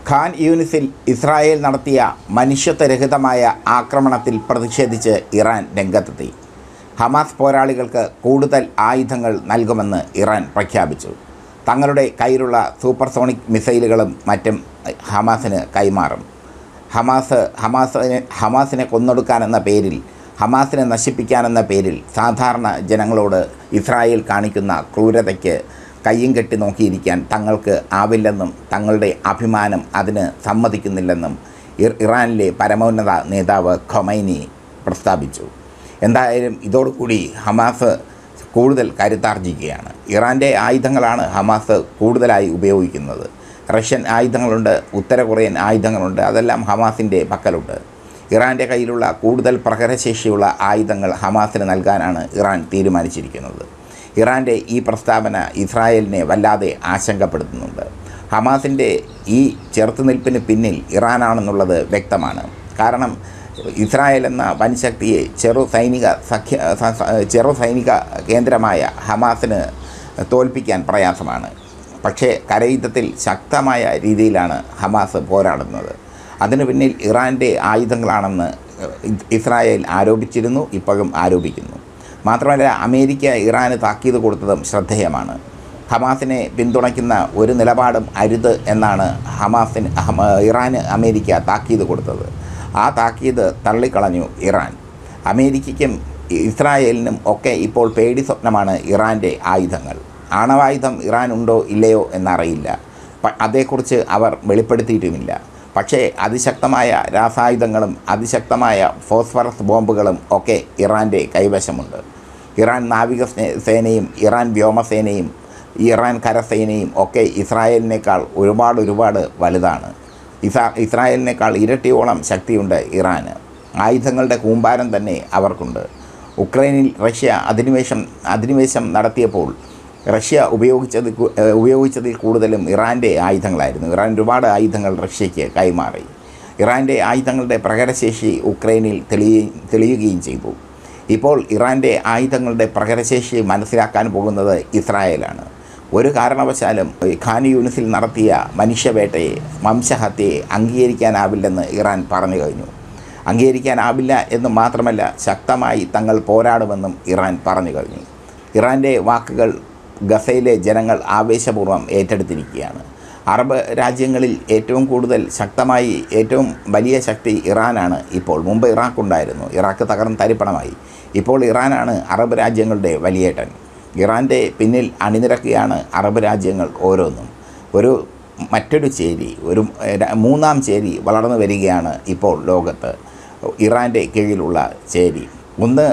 Khan യൂനിസിൽ Israel നടത്തിയ മനുഷ്യത്വരഹിതമായ ആക്രമണത്തിൽ പ്രതിഷേധിച്ച് ഇറാൻ രംഗത്തെത്തി ഹമാസ് പോരാളികൾക്ക് കൂടുതൽ ആയുധങ്ങൾ നൽകുമെന്ന് ഇറാൻ പ്രഖ്യാപിച്ചു തങ്ങളുടെ കയ്യിലുള്ള സൂപ്പർസോണിക് മിസൈലുകളും മറ്റും ഹമാസിന് കൈമാറും ഹമാസ് ഹമാസിനെ ഹമാസിനെ കൊന്നൊടുക്കാനെന്ന പേരിൽ ഹമാസിനെ നശിപ്പിക്കാനെന്ന പേരിൽ സാധാരണ ജനങ്ങളോട് ഇസ്രായേൽ കാണിക്കുന്ന ക്രൂരതയ്ക്ക് കയ്യും കെട്ടി നോക്കിയിരിക്കാൻ തങ്ങൾക്ക് ആവില്ലെന്നും തങ്ങളുടെ അഭിമാനം അതിന് സമ്മതിക്കുന്നില്ലെന്നും ഇർ- ഇറാനിലെ പരമോന്നത നേതാവ് ഖൊമൈനി പ്രസ്താവിച്ചു എന്തായാലും ഇതോടുകൂടി ഹമാസ് കൂടുതൽ കരുത്താർജിക്കുകയാണ് ഇറാൻ്റെ ആയുധങ്ങളാണ് ഹമാസ് കൂടുതലായി ഉപയോഗിക്കുന്നത് റഷ്യൻ ആയുധങ്ങളുണ്ട് ഉത്തര കൊറിയൻ ആയുധങ്ങളുണ്ട് അതെല്ലാം ഹമാസിൻ്റെ പക്കലുണ്ട് ഇറാൻ്റെ കയ്യിലുള്ള കൂടുതൽ പ്രഹരശേഷിയുള്ള ആയുധങ്ങൾ ഹമാസിന് നൽകാനാണ് ഇറാൻ തീരുമാനിച്ചിരിക്കുന്നത് ഇറാൻ്റെ ഈ പ്രസ്താവന ഇസ്രായേലിനെ വല്ലാതെ ആശങ്കപ്പെടുത്തുന്നുണ്ട് ഹമാസിൻ്റെ ഈ ചെറുത്തുനിൽപ്പിന് പിന്നിൽ ഇറാനാണെന്നുള്ളത് വ്യക്തമാണ് കാരണം ഇസ്രായേൽ എന്ന വൻശക്തിയെ ചെറു സൈനിക സഖ്യ സ- സ- ചെറു സൈനിക കേന്ദ്രമായ ഹമാസിന് തോൽപ്പിക്കാൻ പ്രയാസമാണ് പക്ഷേ കരയുദ്ധത്തിൽ ശക്തമായ രീതിയിലാണ് ഹമാസ് പോരാടുന്നത് അതിനു പിന്നിൽ ഇറാൻ്റെ ആയുധങ്ങളാണെന്ന് ഇ- ഇസ്രായേൽ ആരോപിച്ചിരുന്നു ഇപ്പോഴും ആരോപിക്കുന്നു മാത്രമല്ല അമേരിക്ക ഇറാന് താക്കീത് കൊടുത്തതും ശ്രദ്ധേയമാണ് ഹമാസിനെ പിന്തുണയ്ക്കുന്ന ഒരു നിലപാടും അരുത് എന്നാണ് ഹമാസിന് ഹമ- ഇറാന് അമേരിക്ക താക്കീത് കൊടുത്തത് ആ താക്കീത് തള്ളിക്കളഞ്ഞു ഇറാൻ അമേരിക്കയ്ക്കും ഇസ്രായേലിനും ഒക്കെ ഇപ്പോൾ പേടി സ്വപ്നമാണ് ഇറാൻ്റെ ആയുധങ്ങൾ ആണവായുധം ഇറാൻ ഉണ്ടോ ഇല്ലയോ എന്നറിയില്ല പ- അതേക്കുറിച്ച് അവർ വെളിപ്പെടുത്തിയിട്ടുമില്ല പക്ഷേ അതിശക്തമായ രാസായുധങ്ങളും അതിശക്തമായ ഫോസ്ഫറസ് ബോംബുകളും ഒക്കെ ഇറാൻ്റെ കൈവശമുണ്ട് ഇറാൻ നാവിക സേ- സേനയും ഇറാൻ വ്യോമസേനയും ഇറാൻ കരസേനയും ഒക്കെ ഇസ്രായേലിനേക്കാൾ ഒരുപാട് ഒരുപാട് വലുതാണ് ഇസ്രാ ഇസ്രായേലിനേക്കാൾ ഇരട്ടിയോളം ശക്തിയുണ്ട് ഇറാന് ആയുധങ്ങളുടെ കൂമ്പാരം തന്നെ അവർക്കുണ്ട് ഉക്രൈനിൽ റഷ്യ അധിനിവേശം അധിനിവേശം നടത്തിയപ്പോൾ റഷ്യ ഉപയോഗിച്ചത് കു- ഏഹ് ഉപയോഗിച്ചതിൽ കൂടുതലും ഇറാൻ്റെ ആയുധങ്ങളായിരുന്നു ഇറാൻ ഒരുപാട് ആയുധങ്ങൾ റഷ്യയ്ക്ക് കൈമാറി ഇറാൻ്റെ ആയുധങ്ങളുടെ പ്രഹരശേഷി ഉക്രൈനിൽ തെളിയുകയും തെളിയുകയും ചെയ്തു ഇപ്പോൾ ഇറാൻ്റെ ആയുധങ്ങളുടെ പ്രഹരശേഷി മനസ്സിലാക്കാൻ പോകുന്നത് ഇസ്രായേലാണ് ഒരു കാരണവശാലും ഈ ഖാൻ യൂണിസിൽ നടത്തിയ മനുഷ്യവേട്ടയെ വംശഹത്യയെ അംഗീകരിക്കാനാവില്ലെന്ന് ഇറാൻ പറഞ്ഞു കഴിഞ്ഞു അംഗീകരിക്കാനാവില്ല എന്ന് മാത്രമല്ല ശക്തമായി തങ്ങൾ പോരാടുമെന്നും ഇറാൻ പറഞ്ഞു കഴിഞ്ഞു ഇറാൻ്റെ വാക്കുകൾ ഗസയിലെ ജനങ്ങൾ ആവേശപൂർവ്വം ഏറ്റെടുത്തിരിക്കുകയാണ് അറബ് രാജ്യങ്ങളിൽ ഏറ്റവും കൂടുതൽ ശക്തമായി ഏറ്റവും വലിയ ശക്തി ഇറാനാണ് ഇപ്പോൾ മുമ്പ് ഇറാഖ് ഉണ്ടായിരുന്നു ഇറാഖ് തകർന്ന് തരിപ്പണമായി ഇപ്പോൾ ഇറാനാണ് അറബ് രാജ്യങ്ങളുടെ വലിയേട്ടൻ ഇറാൻ്റെ പിന്നിൽ അണിനിരക്കുകയാണ് അറബ് രാജ്യങ്ങൾ ഓരോന്നും ഒരു മറ്റൊരു ചേരി ഒരു ര- മൂന്നാം ചേരി വളർന്നു വരികയാണ് ഇപ്പോൾ ലോകത്ത് ഇറാൻ്റെ കീഴിലുള്ള ചേരി ഒന്ന്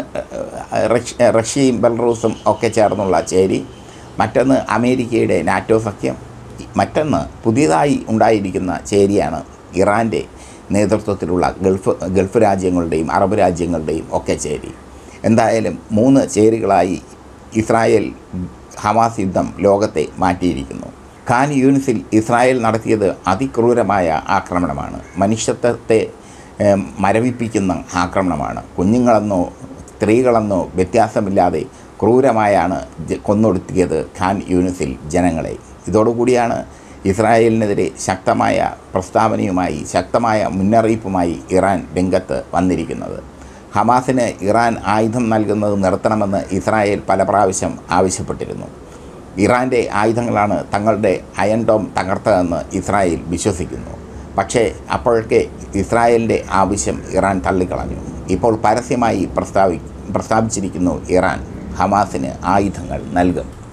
റഷ്യ റഷ്യയും ബെലറൂസും ഒക്കെ ചേർന്നുള്ള ചേരി മറ്റൊന്ന് അമേരിക്കയുടെ നാറ്റോ സഖ്യം മറ്റൊന്ന് പുതിയതായി ഉണ്ടായിരിക്കുന്ന ചേരിയാണ് ഇറാൻ്റെ നേതൃത്വത്തിലുള്ള ഗൾഫ് ഗൾഫ് രാജ്യങ്ങളുടെയും അറബ് രാജ്യങ്ങളുടെയും ഒക്കെ ചേരി എന്തായാലും മൂന്ന് ചേരികളായി ഇസ്രായേൽ ഹമാസ് യുദ്ധം ലോകത്തെ മാറ്റിയിരിക്കുന്നു ഖാൻ യൂണിസിൽ ഇസ്രായേൽ നടത്തിയത് അതിക്രൂരമായ ആക്രമണമാണ് മനുഷ്യത്വത്തെ ഏം, മരവിപ്പിക്കുന്ന ആക്രമണമാണ് കുഞ്ഞുങ്ങളെന്നോ സ്ത്രീകളെന്നോ വ്യത്യാസമില്ലാതെ ക്രൂരമായാണ് ജ- കൊന്നൊടുത്തിയത് ഖാൻ യൂണിസിൽ ജനങ്ങളെ ഇതോടുകൂടിയാണ് ഇസ്രായേലിനെതിരെ ശക്തമായ പ്രസ്താവനയുമായി ശക്തമായ മുന്നറിയിപ്പുമായി ഇറാൻ രംഗത്ത് വന്നിരിക്കുന്നത് ഹമാസിന് ഇറാൻ ആയുധം നൽകുന്നത് നിർത്തണമെന്ന് ഇസ്രായേൽ പല പ്രാവശ്യം ആവശ്യപ്പെട്ടിരുന്നു ഇറാൻ്റെ ആയുധങ്ങളാണ് തങ്ങളുടെ അയൺ ഡോം തകർത്തതെന്ന് ഇസ്രായേൽ വിശ്വസിക്കുന്നു പക്ഷേ അപ്പോഴൊക്കെ ഇസ്രായേലിൻ്റെ ആവശ്യം ഇറാൻ തള്ളിക്കളഞ്ഞു ഇപ്പോൾ പരസ്യമായി പ്രസ്താവി പ്രസ്താവിച്ചിരിക്കുന്നു ഇറാൻ ഹമാസിന് ആയുധങ്ങൾ നൽകും